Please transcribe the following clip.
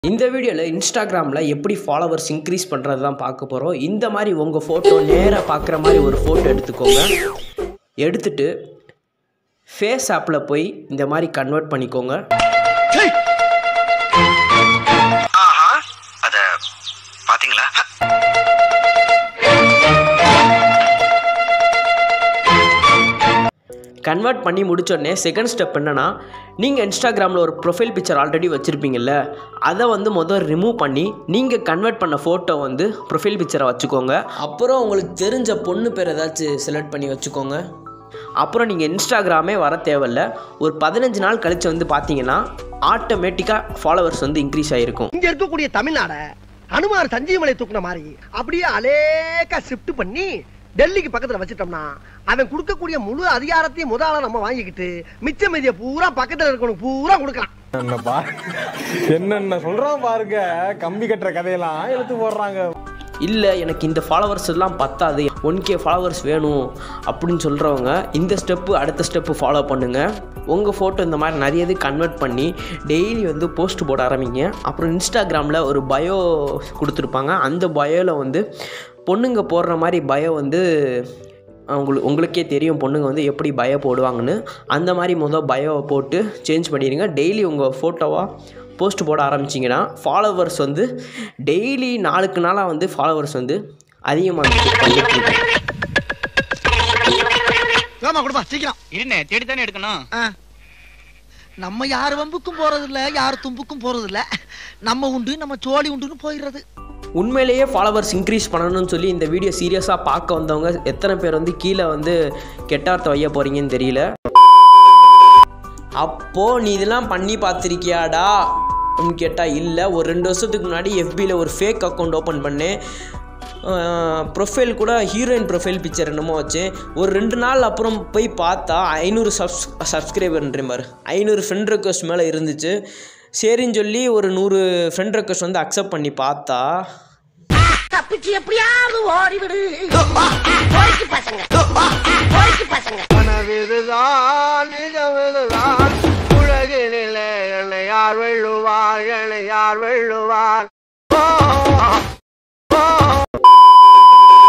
இந்த வீடியோவில் இன்ஸ்டாகிராமில் எப்படி ஃபாலோவர்ஸ் இன்க்ரீஸ் பண்ணுறது தான் பார்க்க போகிறோம் இந்த மாதிரி உங்கள் ஃபோட்டோ நேராக பார்க்குற மாதிரி ஒரு ஃபோட்டோ எடுத்துக்கோங்க எடுத்துட்டு ஃபேஸ் ஆப்பில் போய் இந்த மாதிரி கன்வெர்ட் பண்ணிக்கோங்க ஆஹா அத பாத்தீங்களா கன்வெர்ட் பண்ணி முடிச்சோடனே செகண்ட் ஸ்டெப் என்னன்னா நீங்கள் இன்ஸ்டாகிராமில் ஒரு ப்ரொஃபைல் பிக்சர் ஆல்ரெடி வச்சுருப்பீங்கல்ல அதை வந்து முதல் ரிமூவ் பண்ணி நீங்கள் கன்வெர்ட் பண்ண ஃபோட்டோ வந்து ப்ரொஃபைல் பிக்சரை வச்சுக்கோங்க அப்புறம் உங்களுக்கு தெரிஞ்ச பொண்ணு பேர் ஏதாச்சும் செலக்ட் பண்ணி வச்சுக்கோங்க அப்புறம் நீங்கள் இன்ஸ்டாகிராமே வர தேவையில்ல ஒரு பதினஞ்சு நாள் கழித்து வந்து பார்த்தீங்கன்னா ஆட்டோமேட்டிக்காக ஃபாலோவர்ஸ் வந்து இன்க்ரீஸ் ஆகிருக்கும் இங்க இருக்கக்கூடிய தமிழ்நாட அனுமார் சஞ்சீவமலை தூக்குன மாதிரி அப்படியே அலேக்கா ஷிஃப்ட் பண்ணி டெல்லிக்கு பக்கத்துல வச்சிட்டோம்னா அவன் கொடுக்கக்கூடிய முழு அதிகாரத்தையும் முதல்ல நம்ம வாங்கிக்கிட்டு மிச்ச மீதிய பூரா பக்கத்துல இருக்கவனுக்கு பூரா கொடுக்கலாம் என்ன பா என்னென்ன சொல்றான் பாருங்க கம்பி கட்டுற கதையெல்லாம் எடுத்து போடுறாங்க இல்லை எனக்கு இந்த ஃபாலோவர்ஸ் எல்லாம் பத்தாது ஒன் கே ஃபாலோவர்ஸ் வேணும் அப்படின்னு சொல்கிறவங்க இந்த ஸ்டெப்பு அடுத்த ஸ்டெப்பு ஃபாலோ பண்ணுங்கள் உங்கள் ஃபோட்டோ இந்த மாதிரி நிறைய இது கன்வெர்ட் பண்ணி டெய்லி வந்து போஸ்ட் போட ஆரம்பிங்க அப்புறம் இன்ஸ்டாகிராமில் ஒரு பயோ கொடுத்துருப்பாங்க அந்த பயோவில் வந்து பொண்ணுங்க போடுற மாதிரி பயோ வந்து உங்களுக்கு உங்களுக்கே தெரியும் பொண்ணுங்க வந்து எப்படி பயோ போடுவாங்கன்னு அந்த மாதிரி முதல் பயோவை போட்டு சேஞ்ச் பண்ணிடுங்க டெய்லி உங்கள் ஃபோட்டோவாக போஸ்ட் போட ஆரம்பிச்சிங்கன்னா ஃபாலோவர்ஸ் வந்து டெய்லி நாளுக்கு நாளாக வந்து ஃபாலோவர்ஸ் வந்து அதிகமாக வந்துட்டு இருக்கு ஆமா கொடுப்பா சீக்கிரம் இருண்ணே தேடி தானே எடுக்கணும் நம்ம யார் வம்புக்கும் போறது இல்ல யார் தும்புக்கும் போறது இல்ல நம்ம உண்டு நம்ம சோழி உண்டுன்னு போயிடுறது உண்மையிலேயே ஃபாலோவர்ஸ் இன்க்ரீஸ் பண்ணணும்னு சொல்லி இந்த வீடியோ சீரியஸாக பார்க்க வந்தவங்க எத்தனை பேர் வந்து கீழே வந்து கெட்டார்த்த வைய போகிறீங்கன்னு தெரியல அப்போது நீ இதெல்லாம் பண்ணி பார்த்துருக்கியாடா அப்படின்னு கேட்டால் இல்லை ஒரு ரெண்டு வருஷத்துக்கு முன்னாடி எஃபியில் ஒரு ஃபேக் அக்கௌண்ட் ஓப்பன் பண்ணேன் ப்ரொஃபைல் கூட ஹீரோயின் ப்ரொஃபைல் பிக்சர் என்னமோ வச்சேன் ஒரு ரெண்டு நாள் அப்புறம் போய் பார்த்தா ஐநூறு சப்ஸ் சப்ஸ்கிரைபர்ன்ற மாதிரி ஐநூறு ஃப்ரெண்ட் ரெக்வஸ்ட் மேலே இருந்துச்சு சரின்னு சொல்லி ஒரு நூறு ஃப்ரெண்ட் ரெக்வஸ்ட் வந்து அக்செப்ட் பண்ணி பார்த்தா தப்பிச்சு எப்படியாவது ஓடிவிடு பொறுக்கி பசங்க பொறுக்கி பசங்க கனவிதுதான் நிஜமிதுதான் உலகினிலே என்னை யார் வெல்லுவார் என்னை யார் வெல்லுவார்